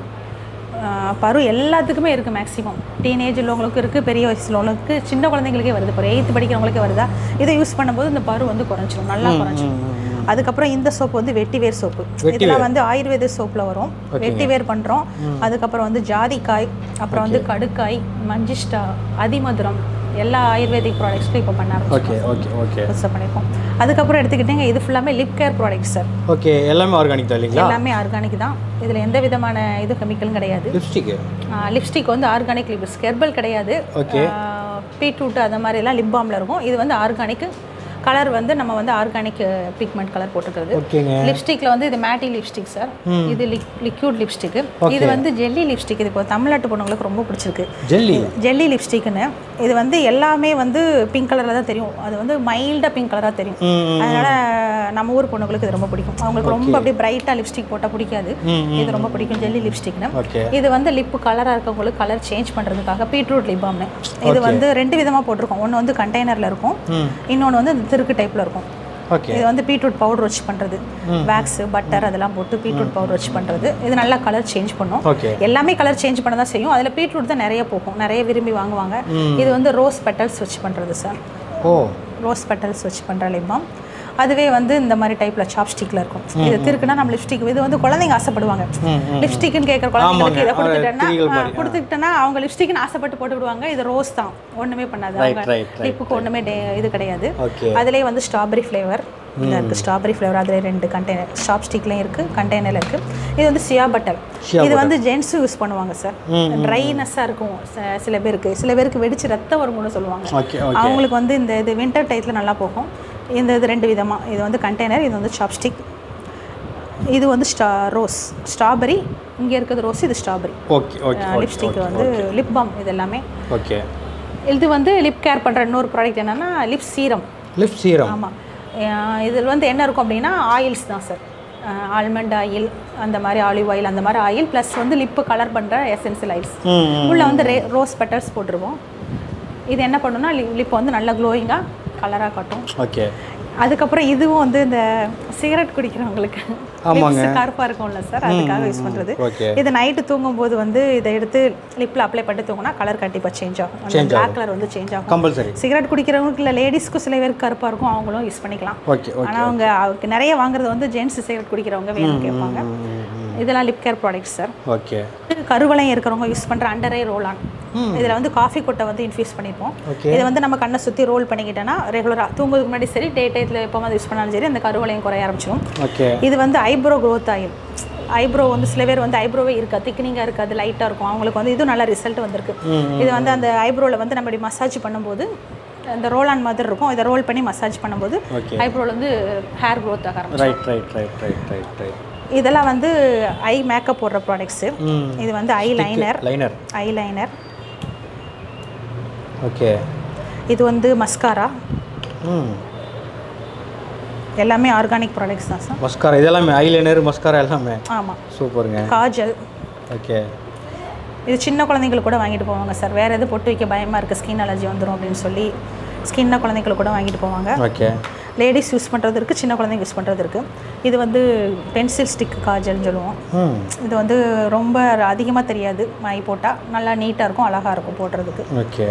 ஆஹ் பரு எல்லாத்துக்குமே இருக்குது மேக்ஸிமம் டீனேஜ் உள்ளவங்களுக்கு இருக்குது பெரிய வயசுல உள்ளவங்களுக்கு சின்ன குழந்தைங்களுக்கே வருது இப்போ எயித்து படிக்கிறவங்களுக்கே வருதா இதை யூஸ் பண்ணும்போது இந்த பரு வந்து குறைஞ்சிரும் நல்லா குறைஞ்சிரும் அதுக்கப்புறம் இந்த சோப்பு வந்து வெட்டிவேர் சோப்பு இதெல்லாம் வந்து ஆயுர்வேத சோப்பில் வரும் வெட்டிவேர் பண்ணுறோம் அதுக்கப்புறம் வந்து ஜாதிக்காய் அப்புறம் வந்து கடுக்காய் மஞ்சிஷ்டா அதிமதுரம் எல்லா ஆயுர்வேதிக் ப்ராடக்ட்ஸ்க்கும் இப்போ பண்ண ஆரம்பிச்சோம் ஓகே ஓகே ஓகே புதுசாக பண்ணியிருக்கோம் அதுக்கப்புறம் எடுத்துக்கிட்டீங்க இது ஃபுல்லாமே lip care products sir okay எல்லாமே ஆர்கானிக் தான் இல்லைங்களா எல்லாமே ஆர்கானிக் தான் இதில் எந்த விதமான இது கெமிக்கலும் கிடையாது லிப்ஸ்டிக்கு லிப்ஸ்டிக் வந்து ஆர்கானிக் லிப்ஸ் ஹெர்பல் கிடையாது Okay. பீட்ரூட் அந்த மாதிரிலாம் லிப் பாமில் இருக்கும் இது வந்து ஆர்கானிக் கலர் வந்து நம்ம வந்து ஆர்கானிக் பிக்மெண்ட் கலர் போட்டுக்கிறது ஓகேங்க லிப்ஸ்டிக்ல வந்து இது மேட்டி லிப்ஸ்டிக் சார் இது லிக்யூட் லிப்ஸ்டிக் இது வந்து ஜெல்லி லிப்ஸ்டிக் இது இப்போ தமிழ்நாட்டு பொண்ணுங்களுக்கு ரொம்ப பிடிச்சிருக்கு ஜெல்லி ஜெல்லி லிப்ஸ்டிக்னு இது வந்து எல்லாமே வந்து பிங்க் கலரில் தான் தெரியும் அது வந்து மைல்டாக பிங்க் கலராக தெரியும் அதனால நம்ம ஊர் பொண்ணுங்களுக்கு இது ரொம்ப பிடிக்கும் அவங்களுக்கு ரொம்ப அப்படியே பிரைட்டாக லிப்ஸ்டிக் போட்டால் பிடிக்காது இது ரொம்ப பிடிக்கும் ஜெல்லி லிப்ஸ்டிக்னு ஓகே இது வந்து லிப்பு கலராக இருக்கவங்களுக்கு கலர் சேஞ்ச் பண்ணுறதுக்காக பீட்ரூட் லிப் பாம்னு இது வந்து ரெண்டு விதமாக போட்டிருக்கோம் ஒன்று வந்து கண்டெய்னரில் இருக்கும் இன்னொன்று வந்து இந்த திருக்கு டைப்பில் இருக்கும் ஓகே இது வந்து பீட்ரூட் பவுடர் வச்சு பண்ணுறது வேக்ஸ் பட்டர் அதெல்லாம் போட்டு பீட்ரூட் பவுடர் வச்சு பண்ணுறது இது நல்லா கலர் சேஞ்ச் பண்ணும் ஓகே எல்லாமே கலர் சேஞ்ச் பண்ண தான் செய்யும் அதில் பீட்ரூட் தான் நிறைய போகும் நிறைய விரும்பி வாங்குவாங்க இது வந்து ரோஸ் பெட்டல்ஸ் வச்சு பண்ணுறது சார் ஓ ரோஸ் பெட்டல்ஸ் வச்சு பண்ணுற லிப்பாம் அதுவே வந்து இந்த மாதிரி டைப்பில் சாப்ஸ்டிக்கில் இருக்கும் இது திருக்குன்னா நம்ம லிப்ஸ்டிக் இது வந்து குழந்தைங்க ஆசைப்படுவாங்க லிப்ஸ்டிக்னு கேட்குற குழந்தைங்களுக்கு இதை கொடுத்துட்டேன்னா ஆ, கொடுத்துக்கிட்டேன்னா அவங்க லிப்ஸ்டிக்னு ஆசைப்பட்டு போட்டு விடுவாங்க இது ரோஸ் தான் ஒன்றுமே பண்ணாது அவங்க right, right, லிப்புக்கு ஒன்றுமே இது கிடையாது ஓகே அதுலேயே வந்து ஸ்ட்ராபெரி ஃப்ளேவர் இந்த இருக்குது ஸ்ட்ராபெரி ஃப்ளேவர் அதில் ரெண்டு கண்டெய்னர் ஸ்டாப்ஸ்டிக்லேயும் இருக்குது கண்டெய்னரில் இருக்குது இது வந்து சியா பட்டர் இது வந்து ஜென்ஸும் யூஸ் பண்ணுவாங்க சார் ட்ரைனஸ்ஸாக இருக்கும் ச- சில பேருக்கு சில பேருக்கு வெடிச்சு ரத்தம் வரும்னு சொல்லுவாங்க ஓகே அவங்களுக்கு வந்து இந்த இது வின்டர் டயத்தில் நல்லா போகும் இந்த இது ரெண்டு விதமாக இது வந்து கண்டெய்னர் இது வந்து சாப்ஸ்டிக் இது வந்து ஸ்டா ரோஸ் ஸ்ட்ராபெரி இங்கே இருக்கிறது ரோஸ் இது ஸ்ட்ராபெரி ஓகே ஓகே லிப்ஸ்டிக் வந்து லிப் பாம் இது எல்லாமே ஓகே இது வந்து லிப் கேர் பண்ணுற இன்னொரு ப்ராடக்ட் என்னென்னா லிப் சீரம் லிப் சீரம் ஆமாம் இதில் வந்து என்ன இருக்கும் அப்படின்னா ஆயில்ஸ் தான் சார் ஆல்மண்ட் ஆயில் அந்த மாதிரி ஆலிவ் ஆயில் அந்த மாதிரி ஆயில் ப்ளஸ் வந்து லிப்பு கலர் பண்ணுற எசென்சியல் ஆயில்ஸ் உள்ள வந்து ரே ரோஸ் பெட்டர்ஸ் போட்டுருவோம் இது என்ன பண்ணுன்னா லிப் வந்து நல்லா க்ளோயிங்காக கலராக காட்டும் ஓகே அதுக்கப்புறம் இதுவும் வந்து இந்த சிகரெட் குடிக்கிறவங்களுக்கு ஆமாங்க. கருப்பாக இருக்கும்ல சார் அதுக்காக யூஸ் பண்ணுறது ஓகே இது நைட்டு தூங்கும்போது வந்து இதை எடுத்து லிப்பில் அப்ளை பண்ணிட்டு தூங்கினா கலர் கண்டிப்பாக சேஞ்ச் ஆகும் அந்த பிளாக் கலர் வந்து சேஞ்ச் ஆகும் கம்பல்சரி சிகரெட் குடிக்கிறவங்களுக்கு இல்லை லேடிஸ்க்கும் சில பேருக்கு கருப்பாக இருக்கும் அவங்களும் யூஸ் பண்ணிக்கலாம் ஓகே ஓகே ஆனால் அவங்க அவருக்கு நிறைய வாங்குறது வந்து ஜென்ஸ் சிகரெட் குடிக்கிறவங்க வேணும் கேட்பாங்க இதெல்லாம் lip care products sir okay கருவளையம் இருக்கிறவங்க யூஸ் பண்ணுற அண்டரை ரோல் ஆன் இதில் வந்து காஃபி கொட்டை வந்து இன்ஃபியூஸ் பண்ணியிருப்போம் ஓகே இதை வந்து நம்ம கண்ணை சுற்றி ரோல் பண்ணிக்கிட்டோன்னா ரெகுலராக தூங்குறதுக்கு முன்னாடி சரி டே டயத்தில் எப்போ வந்து யூஸ் பண்ணாலும் சரி அந்த கருவளையம் குறைய ஆரம்பிச்சிடும் ஓகே இது வந்து ஐப்ரோ growth ஆயில் ஐப்ரோ வந்து சில பேர் வந்து ஐப்ரோவே இருக்காது திக்னிங்காக இருக்காது லைட்டாக இருக்கும் அவங்களுக்கு வந்து இதுவும் நல்ல ரிசல்ட் வந்திருக்கு இது வந்து அந்த ஐப்ரோவில் வந்து நம்ம இப்படி மசாஜ் பண்ணும்போது அந்த ரோல் ஆன் மாதிரி இருக்கும் இதை ரோல் பண்ணி மசாஜ் பண்ணும்போது ஓகே ஐப்ரோவில் வந்து ஹேர் growth ஆக ஆரம்பிச்சிடும் right right right right right right இதெல்லாம் வந்து ஐ மேக்கப் போடுற ப்ராடக்ட்ஸு ம் இது வந்து eye liner liner eye liner okay இது வந்து மஸ்காரா ம் எல்லாமே ஆர்கானிக் ப்ராடக்ட்ஸ் தான் சார் மஸ்காரா இதெல்லாமே ஐலைனர் மஸ்காரா எல்லாமே ஆமாம் சூப்பருங்க காஜல் ஓகே இது சின்ன குழந்தைங்களுக்கு கூட வாங்கிட்டு போவாங்க சார் வேறு எது பொட்டு வைக்க பயமாக இருக்குது ஸ்கின் அலர்ஜி வந்துடும் அப்படின்னு சொல்லி ஸ்கின்ன குழந்தைங்களுக்கு கூட வாங்கிட்டு போவாங்க ஓகே லேடிஸ் யூஸ் பண்ணுறது இருக்குது சின்ன குழந்தைங்க யூஸ் பண்ணுறது இருக்குது இது வந்து பென்சில் ஸ்டிக் காஜல்னு சொல்லுவோம் ம் இது வந்து ரொம்ப அதிகமாக தெரியாது மை போட்டால் நல்லா நீட்டாக இருக்கும் அழகாக இருக்கும் போடுறதுக்கு ஓகே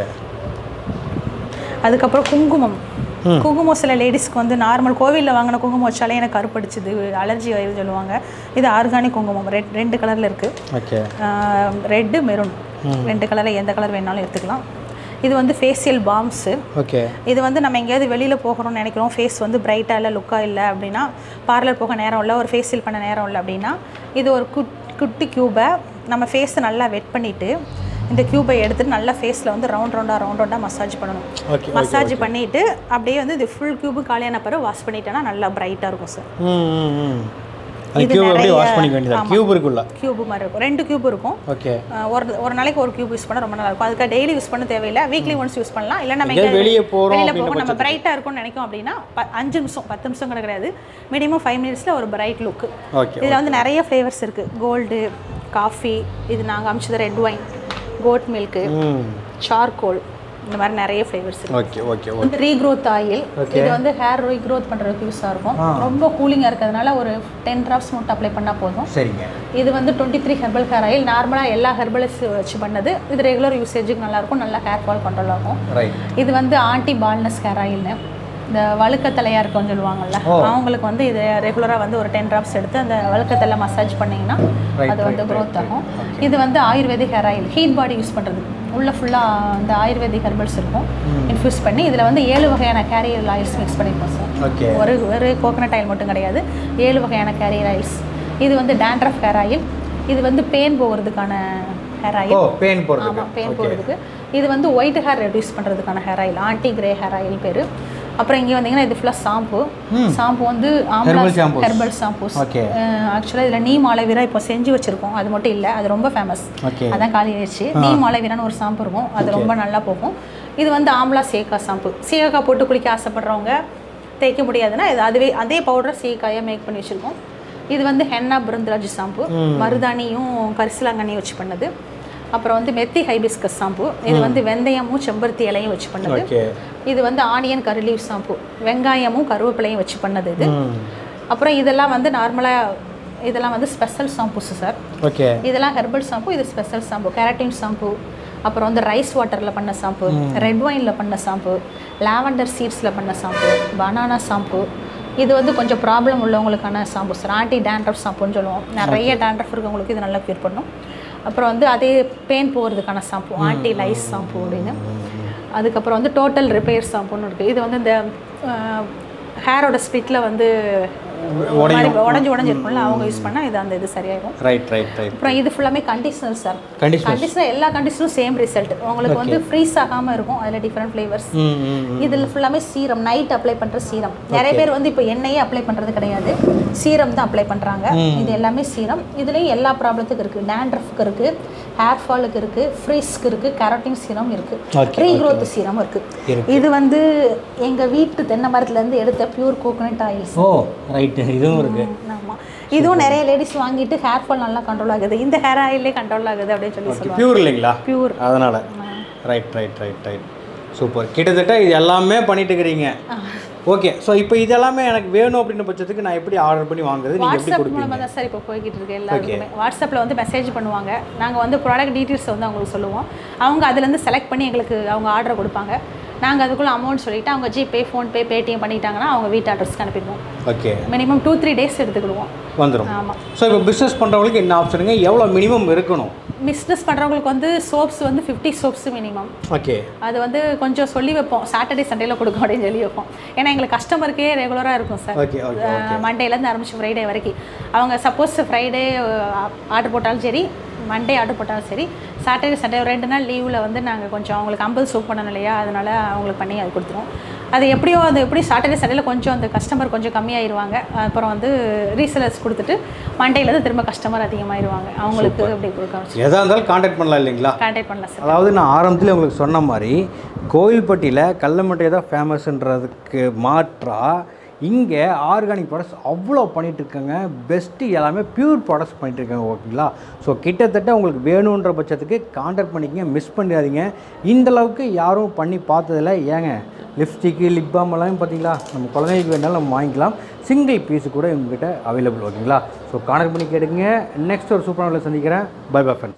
அதுக்கப்புறம் குங்குமம் குங்குமம் சில லேடிஸ்க்கு வந்து நார்மல் கோவிலில் வாங்கின குங்குமம் வச்சாலே எனக்கு கருப்படிச்சுது அலர்ஜி ஆயிடுன்னு சொல்லுவாங்க இது ஆர்கானிக் குங்குமம் ரெட் ரெண்டு கலரில் இருக்குது ஓகே ரெட்டு மெரூன் ரெண்டு கலரில் எந்த கலர் வேணாலும் எடுத்துக்கலாம் இது வந்து ஃபேஷியல் பாம்ஸு ஓகே இது வந்து நம்ம எங்கேயாவது வெளியில் போகிறோம்னு நினைக்கிறோம் ஃபேஸ் வந்து பிரைட்டாக இல்லை லுக்காக இல்லை அப்படின்னா பார்லர் போக நேரம் இல்லை ஒரு ஃபேஷியல் பண்ண நேரம் இல்லை அப்படின்னா இது ஒரு குட் குட்டி க்யூபை நம்ம ஃபேஸை நல்லா வெட் பண்ணிவிட்டு இந்த க்யூபை எடுத்துட்டு நல்லா ஃபேஸில் வந்து ரவுண்ட் ரவுண்டாக ரவுண்ட் ரவுண்டாக மசாஜ் பண்ணணும் ஓகே மசாஜ் பண்ணிவிட்டு அப்படியே வந்து இது ஃபுல் க்யூபு காலியான பிறகு வாஷ் பண்ணிட்டேன்னா நல்லா பிரைட்டாக இருக்கும் சார் ம் ம் ம் அது இது கியூப் அப்படியே நிறைய- வாஷ் பண்ணிக்க வேண்டியதா கியூப் இருக்குல்ல க்யூபு மாதிரி இருக்கும் ரெண்டு க்யூப் இருக்கும் ஓகே அஹ் ஒரு ஒரு நாளைக்கு ஒரு கியூப் யூஸ் பண்ண ரொம்ப நல்லா இருக்கும் அதுக்கு டெய்லி யூஸ் பண்ண தேவையில்லை வீக்லி ஒன்ஸ் யூஸ் பண்ணலாம் இல்லை நம்ம எங்கேயாவது எங்கேயாவது வெளியே போகிறோம் வெளியில் அப்படின்ற போகும் நம்ம பிரைட்டாக இருக்கும்னு நினைக்கும் அப்படின்னா ப- அஞ்சு நிமிஷம் பத்து நிமிஷம் கூட கிடையாது மினிமம் ஃபைவ் மினிட்ஸில் ஒரு பிரைட் லுக்கு ஓகே இதில் வந்து நிறைய ஃப்ளேவர்ஸ் இருக்குது கோல்டு காஃபி இது நாங்கள் அமிச்சது ரெட் ஒயின் கோட் மில்க்கு ம் சார்கோல் இந்த மாதிரி நிறைய ஃப்ளேவர்ஸ் இருக்குது ஓகே ஓகே ஓகே வந்து ரீக்ரோத் ஆயில் இது வந்து ஹேர் ரீக்ரோத் பண்ணுறதுக்கு யூஸாக இருக்கும் ரொம்ப கூலிங்காக இருக்கிறதுனால ஒரு டென் ட்ராப்ஸ் மட்டும் அப்ளை பண்ணால் போதும் சரிங்க இது வந்து twenty three herbal hair oil நார்மலாக எல்லா ஹெர்பல்ஸ் வச்சு பண்ணது இது ரெகுலர் யூசேஜுக்கு நல்லாயிருக்கும் நல்லா ஹேர் ஃபால் கண்ட்ரோல் ஆகும் ரைட் இது வந்து ஆன்டி பால்னஸ் ஹேர் ஆயில்னு இந்த வழுக்க தலையாக இருக்கும்னு சொல்லுவாங்கல்ல அவங்களுக்கு வந்து இது ரெகுலராக வந்து ஒரு டென் ட்ராப்ஸ் எடுத்து அந்த வழுக்கத்தலை மசாஜ் பண்ணிங்கன்னா Right, அது வந்து right, க்ரோத் ஆகும் இது வந்து ayurvedic hair oil heat body use பண்ணுறது உள்ள ஃபுல்லாக இந்த ஆயுர்வேதிக் ஹெர்பல்ஸ் இருக்கும் இன்ஃப்யூஸ் பண்ணி இதில் வந்து ஏழு வகையான கேரியர் ஆயில்ஸ் மிக்ஸ் பண்ணிப்போம் சார் ஓகே ஒரு ஒரு கோகனட் ஆயில் மட்டும் கிடையாது ஏழு வகையான கேரியர் ஆயில்ஸ் இது வந்து டேண்ட்ரஃப் ஹேர் ஆயில் இது வந்து பேன் போகிறதுக்கான ஹேர் ஓ ஆயில் பெயின் போகிறதுக்கு ஆமாம் பெயின் போகிறதுக்கு இது வந்து ஒயிட் ஹேர் ரெடியூஸ் பண்ணுறதுக்கான hair oil anti grey hair oil பேர் அப்புறம் இங்கே வந்தீங்கன்னா இது ஃபுல்லாக ஷாம்பு ஷாம்பு வந்து amla Herbal shampoos. Herbal shampoos okay ஆக்சுவலாக இதில் நீம் ஆலோவேரா இப்போ செஞ்சு வச்சுருக்கோம் அது மட்டும் இல்லை அது ரொம்ப ஃபேமஸ் ஓகே அதான் காலி ஆயிடுச்சு நீம் ஆலோவேரான்னு ஒரு ஷாம்பு இருக்கும் அது ரொம்ப நல்லா போகும் இது வந்து ஆம்லா சேக்கா ஷாம்பு சீயக்காய் போட்டு குளிக்க ஆசைப்படுறவங்க தேய்க்க முடியாதுன்னா இது அதுவே அதே பவுடர் சீக்காயாக மேக் பண்ணி வச்சுருக்கோம் இது வந்து ஹென்னா பிருந்தராஜ் ஷாம்பு மருதாணியும் கரிசலாங்கண்ணியும் வச்சு பண்ணது அப்புறம் வந்து மெத்தி ஹைபிஸ்கஸ் ஷாம்பு இது வந்து வெந்தயமும் செம்பருத்தி இலையும் வச்சு பண்ணது ஓகே இது வந்து ஆனியன் கரிலீவ் ஷாம்பு வெங்காயமும் கருவேப்பிலையும் வச்சு பண்ணது இது ம் அப்புறம் இதெல்லாம் வந்து நார்மலாக இதெல்லாம் வந்து ஸ்பெஷல் ஷாம்பூஸ் சார் ஓகே இதெல்லாம் ஹெர்பல் ஷாம்பு இது ஸ்பெஷல் ஷாம்பு கேரட்டின் ஷாம்பு அப்புறம் வந்து ரைஸ் வாட்டரில் பண்ண ஷாம்பு ரெட் ஒயினில் பண்ண ஷாம்பு லாவெண்டர் சீட்ஸில் பண்ண ஷாம்பு பனானா ஷாம்பு இது வந்து கொஞ்சம் ப்ராப்ளம் உள்ளவங்களுக்கான ஷாம்பு சார் ஆன்டி டேண்ட்ரஃப் ஷாம்புன்னு சொல்லுவோம் நிறைய டேண்ட்ரஃப் இருக்கவங்களுக்கு இது நல்லா க்யூர் பண்ணும் அப்புறம் வந்து அதே பெயின் போகிறதுக்கான ஷாம்பு ஆன்டி லைஸ் ஷாம்பு அப்படின்னு அதுக்கப்புறம் வந்து டோட்டல் ரிப்பேர் ஷாம்புன்னு இருக்குது இது வந்து இந்த ஹேரோட ஸ்பிட்டில் வந்து உடஞ்சி உடஞ்சி இருக்கும்ல அவங்க யூஸ் பண்ணால் இது அந்த இது சரியாயிடும் ரைட் ரைட் ரைட் அப்புறம் இது ஃபுல்லாமே கண்டிஷனர் சார் கண்டிஷனர் கண்டிஷனர் எல்லா கண்டிஷனும் சேம் ரிசல்ட் உங்களுக்கு வந்து ஃப்ரீஸ் ஆகாமல் இருக்கும் அதில் டிஃப்ரெண்ட் ஃப்ளேவர்ஸ் ம் ம் ம். இதில் ஃபுல்லாமே சீரம் நைட் அப்ளை பண்ணுற சீரம் நிறைய பேர் வந்து இப்போ எண்ணெயே அப்ளை பண்ணுறது கிடையாது சீரம் தான் அப்ளை பண்ணுறாங்க இது எல்லாமே சீரம் இதுலேயும் எல்லா ப்ராப்ளத்துக்கும் இருக்குது டேண்ட்ரஃப்க்கு இருக்குது ஹேர் ஃபாலுக்கு இருக்குது ஃப்ரீஸ்க்கு இருக்குது கேரட்டின் சீரம் இருக்குது Okay, ரீக்ரோத் சீரம் இருக்குது இருக்கு. இது வந்து எங்கள் வீட்டு தென்னை மரத்துலேருந்து எடுத்த pure coconut oils oh right இதுவும் இருக்கு ஆமாம் இதுவும் நிறைய லேடிஸ் வாங்கிட்டு ஹேர் ஃபால் நல்லா கண்ட்ரோல் ஆகுது இந்த ஹேர் ஆயிலே கண்ட்ரோல் ஆகுது அப்படின்னு சொல்லி சொல்லுவாங்க பியூர் இல்லைங்களா பியூர் அதனால right right right right super கிட்டத்தட்ட இது எல்லாமே பண்ணிட்டு இருக்கிறீங்க ஓகே ஸோ இப்போ இது எல்லாமே எனக்கு வேணும் அப்படின்ற பட்சத்துக்கு நான் எப்படி ஆர்டர் பண்ணி வாங்குறது நீங்கள் எப்படி வாட்ஸ்அப் கொடுப்பீங்க மூலமாக தான் சார் இப்போ போய்கிட்டு இருக்கு எல்லாருக்குமே வாட்ஸ்அப்பில் வந்து மெசேஜ் பண்ணுவாங்க நாங்கள் வந்து ப்ராடக்ட் டீட்டெயில்ஸ் வந்து அவங்களுக்கு சொல்லுவோம் அவங்க அதுலேருந்து செலக்ட் பண்ணி எங்களுக்கு அவங்க ஆர்டர் கொடுப்பாங்க நாங்கள் அதுக்குள்ளே அமௌண்ட் சொல்லிவிட்டு அவங்க ஜிபே ஃபோன்பே பேடிஎம் பண்ணிட்டாங்கன்னா அவங்க வீட்டு அட்ரஸ்க்கு அனுப்பிடுவோம் okay minimum two three days எடுத்துக்கிடுவோம் வந்துடும் ஆமாம் ஸோ இப்போ பிஸ்னஸ் பண்ணுறவங்களுக்கு என்ன ஆப்ஷனுங்க எவ்வளோ மினிமம் இருக்கணும் பிஸ்னஸ் பண்ணுறவங்களுக்கு வந்து சோப்ஸ் வந்து ஃபிஃப்டி சோப்ஸ் மினிமம் ஓகே அது வந்து கொஞ்சம் சொல்லி வைப்போம் சாட்டர்டே சண்டேல கொடுக்கும் அப்படின்னு சொல்லி வைப்போம் ஏன்னா எங்களுக்கு கஸ்டமருக்கே ரெகுலராக இருக்கும் சார் ஓகே ஓகே மண்டேலேருந்து ஆரம்பிச்சு ஃப்ரைடே வரைக்கும் அவங்க சப்போஸ் ஃப்ரைடே ஆர்டர் போட்டாலும் சரி மண்டே ஆர்டர் போட்டாலும் சரி சாட்டர்டே சண்டே ஒரு ரெண்டு நாள் லீவில் வந்து நாங்கள் கொஞ்சம் அவங்களுக்கு அம்பல் சோப் பண்ணணும் இல்லையா அதனால அவங்களுக்கு பண்ணி அது கொடுத்துருவோம் அது எப்படியோ அது எப்படி சாட்டர்டே சண்டேல கொஞ்சம் அந்த கஸ்டமர் கொஞ்சம் கம்மியாயிருவாங்க அப்புறம் வந்து ரீசெலர்ஸ் கொடுத்துட்டு மண்டேலேருந்து திரும்ப கஸ்டமர் அதிகமாயிருவாங்க அவங்களுக்கு அப்படி கொடுக்க வச்சு எதாக இருந்தாலும் காண்டாக்ட் பண்ணலாம் இல்லைங்களா கான்டாக்ட் பண்ணலாம் சார் அதாவது நான் ஆரம்பத்தில் உங்களுக்கு சொன்ன மாதிரி கோயில்பட்டியில் கடலமட்டை தான் ஃபேமஸ்ன்றதுக்கு மாற்றா இங்கே ஆர்கானிக் ப்ராடக்ட்ஸ் அவ்வளோ பண்ணிட்டு இருக்காங்க பெஸ்ட்டு எல்லாமே பியூர் ப்ராடக்ட்ஸ் பண்ணிட்டு இருக்காங்க ஓகேங்களா ஸோ கிட்டத்தட்ட உங்களுக்கு வேணுன்ற பட்சத்துக்கு காண்டாக்ட் பண்ணிக்கங்க மிஸ் பண்ணிடாதீங்க இந்த அளவுக்கு யாரும் பண்ணி பார்த்ததில்ல ஏங்க லிப்ஸ்டிக்கு லிப் பாம் எல்லாமே பார்த்தீங்களா நம்ம குழந்தைங்களுக்கு வேணாலும் நம்ம வாங்கிக்கலாம் சிங்கிள் பீஸ் கூட உங்ககிட்ட அவைலபிள் ஓகேங்களா ஸோ காண்டாக்ட் பண்ணி கேட்டுக்கங்க நெக்ஸ்ட் ஒரு சூப்பரான சந்திக்கிறேன் பை பை ஃப்ரெண்ட்ஸ்